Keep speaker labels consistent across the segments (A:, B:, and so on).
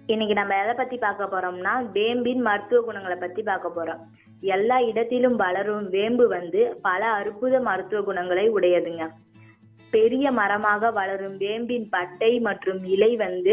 A: இன்னைக்கு நம்ம எதை பத்தி பார்க்க போறோம்னா வேம்பின் மருத்துவ குணங்களை பத்தி பார்க்க போறோம் எல்லா இடத்திலும் வளரும் வேம்பு வந்து பல அற்புத மருத்துவ குணங்களை உடையதுங்க பெரிய மரமாக வளரும் வேம்பின் பட்டை மற்றும் இலை வந்து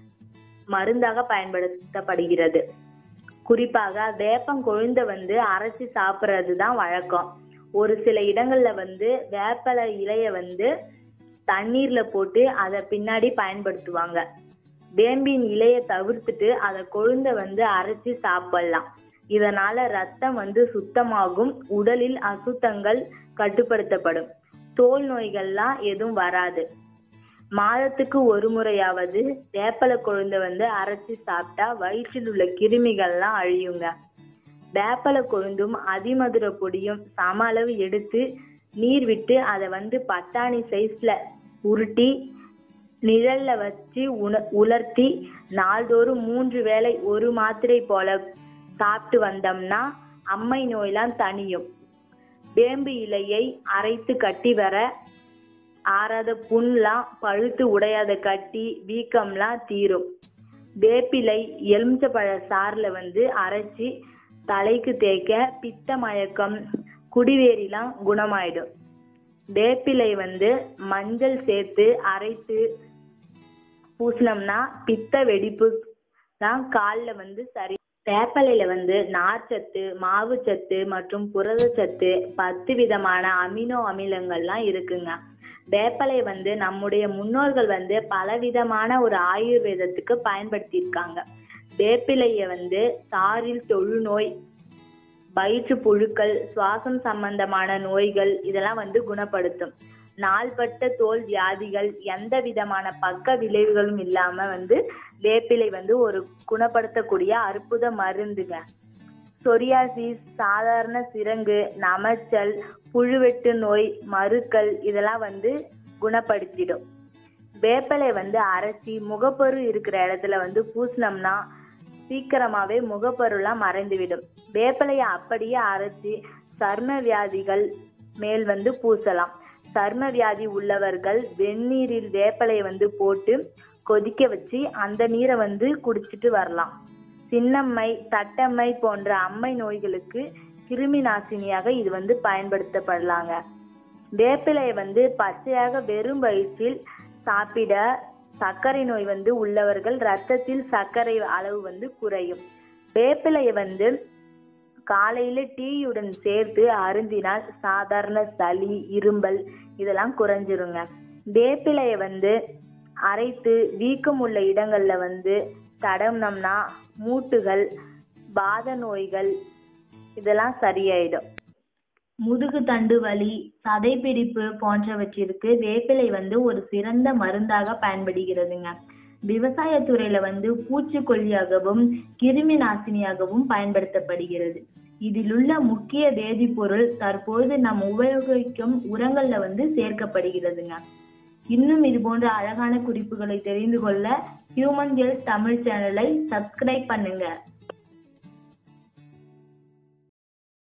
A: மருந்தாக பயன்படுத்தப்படுகிறது குறிப்பாக வேப்பங்கொழுந்த வந்து அரைச்சி சாப்பிட்றது தான் வழக்கம் ஒரு சில இடங்கள்ல வந்து வேப்பலை இலைய வந்து தண்ணீர்ல போட்டு அதை பின்னாடி பயன்படுத்துவாங்க வேம்பின் இலைய தவிர்த்துட்டு அதை கொழுந்த வந்து அரைச்சி சாப்பிடலாம் இதனால ரத்தம் வந்து சுத்தமாகும் உடலில் அசுத்தங்கள் கட்டுப்படுத்தப்படும் தோல் நோய்கள்லாம் எதுவும் வராது மாதத்துக்கு ஒரு முறையாவது வேப்பலை கொழுந்த வந்து அரைச்சி சாப்பிட்டா வயிற்றில் உள்ள கிருமிகள்லாம் அழியுங்க வேப்பலை கொழுந்தும் அதிமதுர பொடியும் சம அளவு எடுத்து நீர் விட்டு அதை வந்து பட்டாணி சைஸ்ல உருட்டி நிழல்ல வச்சு உண உலர்த்தி நாள்தோறும் மூன்று வேளை ஒரு மாத்திரை போல சாப்பிட்டு வந்தோம்னா அம்மை நோயெல்லாம் தணியும் வேம்பு இலையை அரைத்து கட்டி வர ஆறாத புண்லாம் பழுத்து உடையாத கட்டி வீக்கம்லாம் தீரும் வேப்பிலை எலுமிச்சப்பழ சாறுல வந்து அரைச்சி தலைக்கு தேய்க்க பித்த மயக்கம் குடிவேறிலாம் குணமாயிடும் வேப்பிலை வந்து மஞ்சள் சேர்த்து அரைத்து பூசினோம்னா பித்த வெடிப்பு தான் காலில் வந்து சரி வேப்பலையில வந்து நார்ச்சத்து மாவுச்சத்து மற்றும் புரதச்சத்து பத்து விதமான அமினோ அமிலங்கள்லாம் இருக்குங்க வேப்பலை வந்து நம்முடைய முன்னோர்கள் வந்து பலவிதமான ஒரு ஆயுர்வேதத்துக்கு பயன்படுத்தியிருக்காங்க வேப்பிலைய வந்து சாரில் தொழுநோய் வயிற்று புழுக்கள் சுவாசம் சம்பந்தமான நோய்கள் இதெல்லாம் வந்து குணப்படுத்தும் நாள்பட்ட தோல் வியாதிகள் எந்த விதமான பக்க விளைவுகளும் இல்லாம வந்து வேப்பிலை வந்து ஒரு குணப்படுத்தக்கூடிய அற்புத மருந்துங்க சொரியாசிஸ் சாதாரண சிரங்கு நமைச்சல் புழுவெட்டு நோய் மறுக்கள் இதெல்லாம் வந்து குணப்படுத்திடும் வேப்பிலை வந்து அரைச்சி முகப்பரு இருக்கிற இடத்துல வந்து பூசினோம்னா சீக்கிரமாவே முகப்பருலாம் மறைந்துவிடும் வேப்பிலையை அப்படியே அரைச்சி சர்ம வியாதிகள் மேல் வந்து பூசலாம் சர்ம வியாதி உள்ளவர்கள் வெந்நீரில் வேப்பிலையை வந்து போட்டு கொதிக்க வச்சு அந்த நீரை வந்து குடிச்சிட்டு வரலாம் சின்னம்மை தட்டம்மை போன்ற அம்மை நோய்களுக்கு கிருமி நாசினியாக இது வந்து பயன்படுத்தப்படலாங்க வேப்பிலையை வந்து பச்சையாக வெறும் வயிற்றில் சாப்பிட சர்க்கரை நோய் வந்து உள்ளவர்கள் ரத்தத்தில் சர்க்கரை அளவு வந்து குறையும் வேப்பிலையை வந்து காலையில டீயுடன் சேர்த்து அருந்தினால் சாதாரண சளி இரும்பல் இதெல்லாம் குறைஞ்சிருங்க வேப்பிலையை வந்து அரைத்து வீக்கம் உள்ள இடங்கள்ல வந்து தடம்னம்னா மூட்டுகள் பாத நோய்கள் இதெல்லாம் சரியாயிடும் முதுகு தண்டு வலி சதைப்பிடிப்பு போன்றவற்றிற்கு வேப்பிலை வந்து ஒரு சிறந்த மருந்தாக பயன்படுகிறதுங்க விவசாயத்துறையில வந்து பூச்சிக்கொல்லியாகவும் கிருமி நாசினியாகவும் பயன்படுத்தப்படுகிறது இதில் உள்ள முக்கிய வேதிப்பொருள் தற்போது நாம் உபயோகிக்கும் உரங்கள்ல வந்து சேர்க்கப்படுகிறதுங்க இன்னும் இது போன்ற அழகான குறிப்புகளை தெரிந்து கொள்ள ஹியூமன் ஹெல்த் தமிழ் சேனலை சப்ஸ்கிரைப் பண்ணுங்க